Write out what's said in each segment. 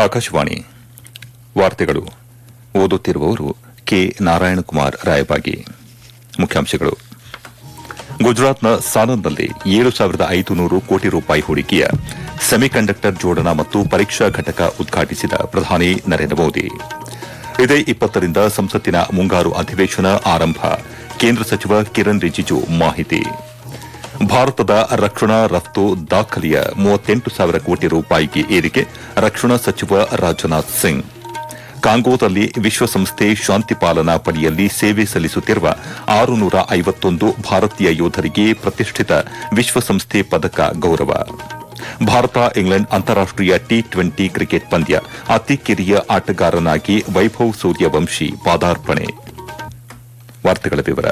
ಆಕಾಶವಾಣಿ ವಾರ್ತೆಗಳು ಓದುತ್ತಿರುವವರು ಕೆ ನಾರಾಯಣಕುಮಾರ್ ರಾಯಬಾಗಿ ಮುಖ್ಯಾಂಶಗಳು ಗುಜರಾತ್ನ ಸಾನನ್ನಲ್ಲಿ ಏಳು ಸಾವಿರದ ಐದುನೂರು ಕೋಟಿ ರೂಪಾಯಿ ಹೂಡಿಕೆಯ ಸೆಮಿಕಂಡಕ್ಟರ್ ಜೋಡಣಾ ಮತ್ತು ಪರೀಕ್ಷಾ ಘಟಕ ಉದ್ಘಾಟಿಸಿದ ಪ್ರಧಾನಿ ನರೇಂದ್ರ ಮೋದಿ ಇದೇ ಇಪ್ಪತ್ತರಿಂದ ಸಂಸತ್ತಿನ ಮುಂಗಾರು ಅಧಿವೇಶನ ಆರಂಭ ಕೇಂದ್ರ ಸಚಿವ ಕಿರಣ್ ರಿಜಿಜು ಮಾಹಿತಿ ಭಾರತದ ರಕ್ಷಣಾ ರಫ್ತು ದಾಖಲೆಯ ಮೂವತ್ತೆಂಟು ಸಾವಿರ ಕೋಟಿ ರೂಪಾಯಿಗೆ ಏರಿಕೆ ರಕ್ಷಣಾ ಸಚಿವ ರಾಜನಾಥ್ ಸಿಂಗ್ ಕಾಂಗೋದಲ್ಲಿ ವಿಶ್ವಸಂಸ್ಥೆ ಶಾಂತಿ ಪಾಲನಾ ಪಡೆಯಲ್ಲಿ ಸೇವೆ ಸಲ್ಲಿಸುತ್ತಿರುವ ಆರುನೂರ ಐವತ್ತೊಂದು ಭಾರತೀಯ ಯೋಧರಿಗೆ ಪ್ರತಿಷ್ಠಿತ ವಿಶ್ವಸಂಸ್ಥೆ ಪದಕ ಗೌರವ ಭಾರತ ಇಂಗ್ಲೆಂಡ್ ಅಂತಾರಾಷ್ಟೀಯ ಟಿ ಟ್ವೆಂಟಿ ಕ್ರಿಕೆಟ್ ಪಂದ್ಯ ಅತಿ ಕಿರಿಯ ಆಟಗಾರನಾಗಿ ವೈಭವ್ ಸೂರ್ಯವಂಶಿ ಪಾದಾರ್ಪಣೆ ವಾರ್ತೆಗಳ ವಿವರ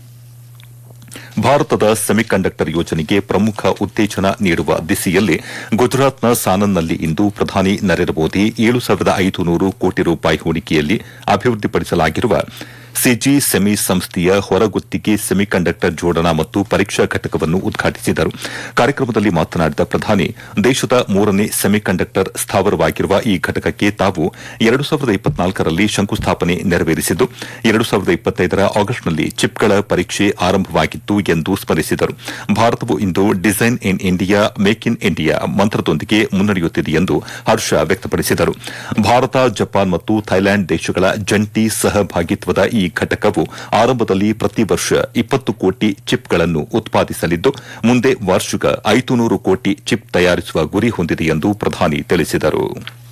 ಭಾರತದ ಸೆಮಿಕಂಡಕ್ಟರ್ ಯೋಜನೆಗೆ ಪ್ರಮುಖ ಉತ್ತೇಜನ ನೀಡುವ ದಿಸೆಯಲ್ಲಿ ಗುಜರಾತ್ನ ಸಾನನ್ನಲ್ಲಿ ಇಂದು ಪ್ರಧಾನಿ ನರೇಂದ್ರ ಮೋದಿ ಏಳು ಸಾವಿರದ ಐದುನೂರು ಕೋಟಿ ರೂಪಾಯಿ ಹೂಡಿಕೆಯಲ್ಲಿ ಅಭಿವೃದ್ಧಿಪಡಿಸಲಾಗಿರುವ ಸಿಜಿ ಸೆಮಿ ಸಂಸ್ಥೆಯ ಹೊರಗುತ್ತಿಗೆ ಸೆಮಿಕಂಡಕ್ಟರ್ ಜೋಡಣಾ ಮತ್ತು ಪರೀಕ್ಷಾ ಘಟಕವನ್ನು ಉದ್ಘಾಟಿಸಿದರು ಕಾರ್ಯಕ್ರಮದಲ್ಲಿ ಮಾತನಾಡಿದ ಪ್ರಧಾನಿ ದೇಶದ ಮೂರನೇ ಸೆಮಿಕಂಡಕ್ಟರ್ ಸ್ಥಾವರವಾಗಿರುವ ಈ ಘಟಕಕ್ಕೆ ತಾವು ಎರಡು ಸಾವಿರದ ಇಪ್ಪತ್ನಾಲ್ಕರಲ್ಲಿ ಶಂಕುಸ್ಥಾಪನೆ ನೆರವೇರಿಸಿದ್ದು ಎರಡು ಸಾವಿರದ ಇಪ್ಪತ್ತೈದರ ಆಗಸ್ಟ್ನಲ್ಲಿ ಚಿಪ್ಗಳ ಪರೀಕ್ಷೆ ಆರಂಭವಾಗಿತ್ತು ಎಂದು ಸ್ಮರಿಸಿದರು ಭಾರತವು ಇಂದು design in India make in India ಮಂತ್ರದೊಂದಿಗೆ ಮುನ್ನಡೆಯುತ್ತಿದೆ ಎಂದು ಹರ್ಷ ವ್ಯಕ್ತಪಡಿಸಿದರು ಭಾರತ ಜಪಾನ್ ಮತ್ತು ಥೈಲ್ಯಾಂಡ್ ದೇಶಗಳ ಜಂಟಿ ಸಹಭಾಗಿತ್ವದ ಈ ಘಟಕವು ಆರಂಭದಲ್ಲಿ ಪ್ರತಿ ವರ್ಷ ಇಪ್ಪತ್ತು ಕೋಟಿ ಚಿಪ್ಗಳನ್ನು ಉತ್ಪಾದಿಸಲಿದ್ದು ಮುಂದೆ ವಾರ್ಷಿಕ ಐದುನೂರು ಕೋಟಿ ಚಿಪ್ ತಯಾರಿಸುವ ಗುರಿ ಹೊಂದಿದೆ ಎಂದು ಪ್ರಧಾನಿ ತಿಳಿಸಿದರು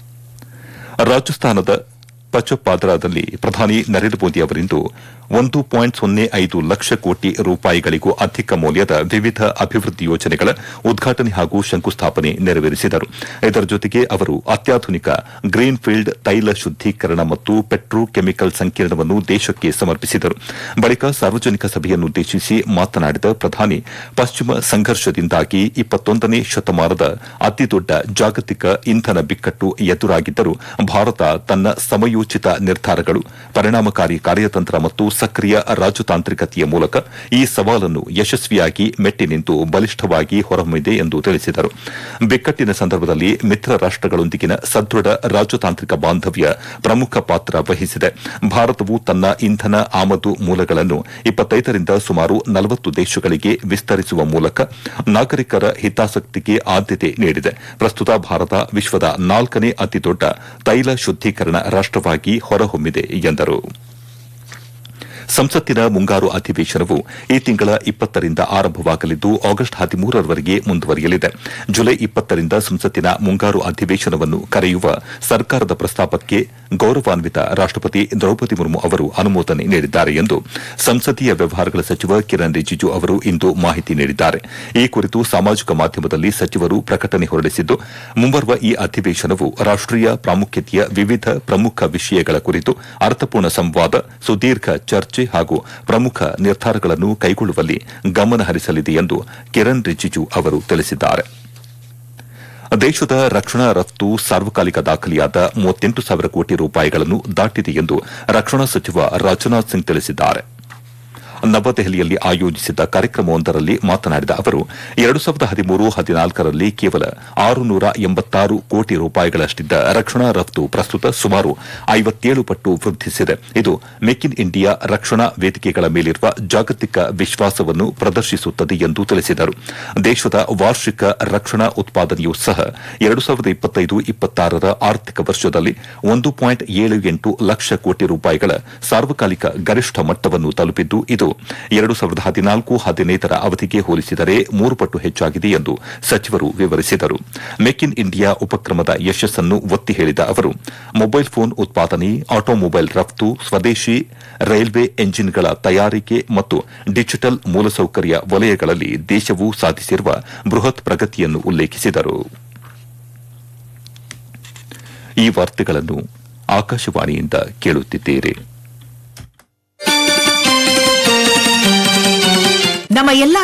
ರಾಜಸ್ಥಾನದ ಪಚಪಾದ್ರಾದಲ್ಲಿ ಪ್ರಧಾನಿ ನರೇಂದ್ರ ಮೋದಿ ಅವರಿಂದು ಒಂದು ಪಾಯಿಂಟ್ ಸೊನ್ನೆ ಐದು ಲಕ್ಷ ಕೋಟಿ ರೂಪಾಯಿಗಳಿಗೂ ಅಧಿಕ ಮೌಲ್ಯದ ವಿವಿಧ ಅಭಿವೃದ್ಧಿ ಯೋಜನೆಗಳ ಉದ್ಘಾಟನೆ ಹಾಗೂ ಶಂಕುಸ್ಥಾಪನೆ ನೆರವೇರಿಸಿದರು ಇದರ ಜೊತೆಗೆ ಅವರು ಅತ್ಯಾಧುನಿಕ ಗ್ರೀನ್ ಫೀಲ್ಡ್ ತೈಲ ಶುದ್ದೀಕರಣ ಮತ್ತು ಪೆಟ್ರೋ ಕೆಮಿಕಲ್ ಸಂಕೀರ್ಣವನ್ನು ದೇಶಕ್ಕೆ ಸಮರ್ಪಿಸಿದರು ಬಳಿಕ ಸಾರ್ವಜನಿಕ ಸಭೆಯನ್ನುದ್ದೇಶಿಸಿ ಮಾತನಾಡಿದ ಪ್ರಧಾನಿ ಪಶ್ಚಿಮ ಸಂಘರ್ಷದಿಂದಾಗಿ ಇಪ್ಪತ್ತೊಂದನೇ ಶತಮಾನದ ಅತಿದೊಡ್ಡ ಜಾಗತಿಕ ಇಂಧನ ಬಿಕ್ಕಟ್ಟು ಎದುರಾಗಿದ್ದರೂ ಭಾರತ ತನ್ನ ಸಮಯೋಚಿತ ನಿರ್ಧಾರಗಳು ಪರಿಣಾಮಕಾರಿ ಕಾರ್ಯತಂತ್ರ ಮತ್ತು ಸಕ್ರಿಯ ರಾಜತಾಂತ್ರಿಕತೆಯ ಮೂಲಕ ಈ ಸವಾಲನ್ನು ಯಶಸ್ವಿಯಾಗಿ ಮೆಟ್ಟಿ ನಿಂತು ಬಲಿಷ್ಠವಾಗಿ ಹೊರಹೊಮ್ಮಿದೆ ಎಂದು ತಿಳಿಸಿದರು ಬಿಕ್ಕಟ್ಟಿನ ಸಂದರ್ಭದಲ್ಲಿ ಮಿತ್ರ ರಾಷ್ಟಗಳೊಂದಿಗಿನ ಸದೃಢ ರಾಜತಾಂತ್ರಿಕ ಬಾಂಧವ್ಯ ಪ್ರಮುಖ ಪಾತ್ರ ವಹಿಸಿದೆ ಭಾರತವು ತನ್ನ ಇಂಧನ ಆಮದು ಮೂಲಗಳನ್ನು ಇಪ್ಪತ್ತೈದರಿಂದ ಸುಮಾರು ನಲವತ್ತು ದೇಶಗಳಿಗೆ ವಿಸ್ತರಿಸುವ ಮೂಲಕ ನಾಗರಿಕರ ಹಿತಾಸಕ್ತಿಗೆ ಆದ್ಯತೆ ನೀಡಿದೆ ಪ್ರಸ್ತುತ ಭಾರತ ವಿಶ್ವದ ನಾಲ್ಕನೇ ಅತಿದೊಡ್ಡ ತೈಲ ಶುದ್ದೀಕರಣ ರಾಷ್ಟವಾಗಿ ಹೊರಹೊಮ್ಮಿದೆ ಎಂದರು ಸಂಸತ್ತಿನ ಮುಂಗಾರು ಅಧಿವೇಶನವು ಈ ತಿಂಗಳ ಇಪ್ಪತ್ತರಿಂದ ಆರಂಭವಾಗಲಿದ್ದು ಆಗಸ್ಟ್ ಹದಿಮೂರರವರೆಗೆ ಮುಂದುವರಿಯಲಿದೆ ಜುಲೈ ಇಪ್ಪತ್ತರಿಂದ ಸಂಸತ್ತಿನ ಮುಂಗಾರು ಅಧಿವೇಶನವನ್ನು ಕರೆಯುವ ಸರ್ಕಾರದ ಪ್ರಸ್ತಾಪಕ್ಕೆ ಗೌರವಾನ್ವಿತ ರಾಷ್ಟಪತಿ ದ್ರೌಪದಿ ಮುರ್ಮು ಅವರು ಅನುಮೋದನೆ ನೀಡಿದ್ದಾರೆ ಎಂದು ಸಂಸದೀಯ ವ್ಯವಹಾರಗಳ ಸಚಿವ ಕಿರಣ್ ರಿಜಿಜು ಅವರು ಇಂದು ಮಾಹಿತಿ ನೀಡಿದ್ದಾರೆ ಈ ಕುರಿತು ಸಾಮಾಜಿಕ ಮಾಧ್ಯಮದಲ್ಲಿ ಸಚಿವರು ಪ್ರಕಟಣೆ ಹೊರಡಿಸಿದ್ದು ಮುಂಬರುವ ಈ ಅಧಿವೇಶನವು ರಾಷ್ಟೀಯ ಪ್ರಾಮುಖ್ಯತೆಯ ವಿವಿಧ ಪ್ರಮುಖ ವಿಷಯಗಳ ಕುರಿತು ಅರ್ಥಪೂರ್ಣ ಸಂವಾದ ಸುದೀರ್ಘ ಚರ್ಚೆ ಹಾಗೂ ಪ್ರಮುಖ ನಿರ್ಧಾರಗಳನ್ನು ಕೈಗೊಳ್ಳುವಲ್ಲಿ ಗಮನ ಹರಿಸಲಿದೆ ಎಂದು ಕಿರಣ್ ರಿಜಿಜು ಅವರು ತಿಳಿಸಿದ್ದಾರೆ ದೇಶದ ರಕ್ಷಣಾ ರಫ್ತು ಸಾರ್ವಕಾಲಿಕ ದಾಖಲೆಯಾದ ಮೂವತ್ತೆಂಟು ಸಾವಿರ ಕೋಟಿ ರೂಪಾಯಿಗಳನ್ನು ದಾಟಿದೆ ಎಂದು ರಕ್ಷಣಾ ಸಚಿವ ರಾಜನಾಥ್ ಸಿಂಗ್ ತಿಳಿಸಿದ್ದಾರೆ ನವದೆಹಲಿಯಲ್ಲಿ ಆಯೋಜಿಸಿದ್ದ ಕಾರ್ಯಕ್ರಮವೊಂದರಲ್ಲಿ ಮಾತನಾಡಿದ ಅವರು ಎರಡು ಸಾವಿರದ ಹದಿಮೂರು ಹದಿನಾಲ್ಕರಲ್ಲಿ ಕೇವಲ ಆರುನೂರ ಎಂಬತ್ತಾರು ಕೋಟಿ ರೂಪಾಯಿಗಳಷ್ಟಿದ್ದ ರಕ್ಷಣಾ ರಫ್ತು ಪ್ರಸ್ತುತ ಸುಮಾರು ಐವತ್ತೇಳು ಪಟ್ಟು ವೃದ್ಧಿಸಿದೆ ಇದು ಮೇಕ್ ಇನ್ ಇಂಡಿಯಾ ರಕ್ಷಣಾ ವೇದಿಕೆಗಳ ಮೇಲಿರುವ ಜಾಗತಿಕ ವಿಶ್ವಾಸವನ್ನು ಪ್ರದರ್ಶಿಸುತ್ತದೆ ಎಂದು ತಿಳಿಸಿದರು ದೇಶದ ವಾರ್ಷಿಕ ರಕ್ಷಣಾ ಉತ್ಪಾದನೆಯೂ ಸಹ ಎರಡು ಸಾವಿರದ ಇಪ್ಪತ್ತೈದು ಇಪ್ಪತ್ತಾರರ ಆರ್ಥಿಕ ವರ್ಷದಲ್ಲಿ ಒಂದು ಪಾಯಿಂಟ್ ಏಳು ಎಂಟು ಲಕ್ಷ ಕೋಟಿ ರೂಪಾಯಿಗಳ ಸಾರ್ವಕಾಲಿಕ ಗರಿಷ್ಠ ಮಟ್ಟವನ್ನು ತಲುಪಿದ್ದು ಇದು ಎರಡು ಸಾವಿರದ ಹದಿನಾಲ್ಕು ಹದಿನೈದರ ಅವಧಿಗೆ ಹೋಲಿಸಿದರೆ ಮೂರು ಪಟ್ಟು ಹೆಚ್ಚಾಗಿದೆ ಎಂದು ಸಚಿವರು ವಿವರಿಸಿದರು ಮೇಕ್ ಇನ್ ಇಂಡಿಯಾ ಉಪಕ್ರಮದ ಯಶಸ್ಸನ್ನು ಒತ್ತಿ ಹೇಳಿದ ಅವರು ಮೊಬೈಲ್ ಫೋನ್ ಉತ್ಪಾದನೆ ಆಟೋಮೊಬೈಲ್ ರಫ್ತು ಸ್ವದೇಶಿ ರೈಲ್ವೆ ಎಂಜಿನ್ಗಳ ತಯಾರಿಕೆ ಮತ್ತು ಡಿಜಿಟಲ್ ಮೂಲಸೌಕರ್ಯ ವಲಯಗಳಲ್ಲಿ ದೇಶವು ಸಾಧಿಸಿರುವ ಬೃಹತ್ ಪ್ರಗತಿಯನ್ನು ಉಲ್ಲೇಖಿಸಿದರು ಈ ವಾರ್ತೆಗಳನ್ನು ಆಕಾಶವಾಣಿಯಿಂದ ಕೇಳುತ್ತಿದ್ದೀರಿ ನಮ್ಮ ಎಲ್ಲಾ